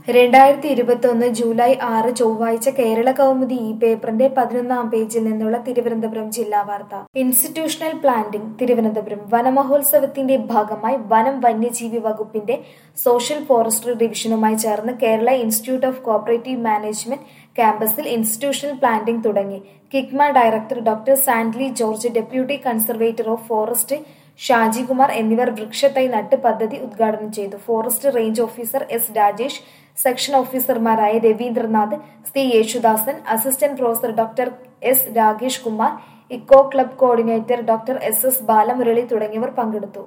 രണ്ടായിരത്തി ഇരുപത്തൊന്ന് ജൂലൈ ആറ് ചൊവ്വാഴ്ച കേരള കൗമുദി ഈ പേപ്പറിന്റെ പതിനൊന്നാം പേജിൽ നിന്നുള്ള തിരുവനന്തപുരം ജില്ലാ വാർത്ത ഇൻസ്റ്റിറ്റ്യൂഷണൽ പ്ലാന്റിംഗ് തിരുവനന്തപുരം വനമഹോത്സവത്തിന്റെ ഭാഗമായി വനം വന്യജീവി വകുപ്പിന്റെ സോഷ്യൽ ഫോറസ്ട്രി ഡിവിഷനുമായി ചേർന്ന് Kerala institute of cooperative management ക്യാമ്പസിൽ ഇൻസ്റ്റിറ്റ്യൂഷണൽ പ്ലാന്റിംഗ് തുടങ്ങി Kicma director doctor Sandly George deputy conservator of forest Shajikumar എന്നിവർ വൃക്ഷത്തൈ നട്ട് പദ്ധതി ഉദ്ഘാടനം ചെയ്തു forest range officer S Rajesh section ഓഫീസർമാരായ Rabindranath C Yesudasan assistant professor doctor S Rakesh Kumar eco club coordinator doctor S S Balamurali തുടങ്ങിയവർ പങ്കെടുത്തു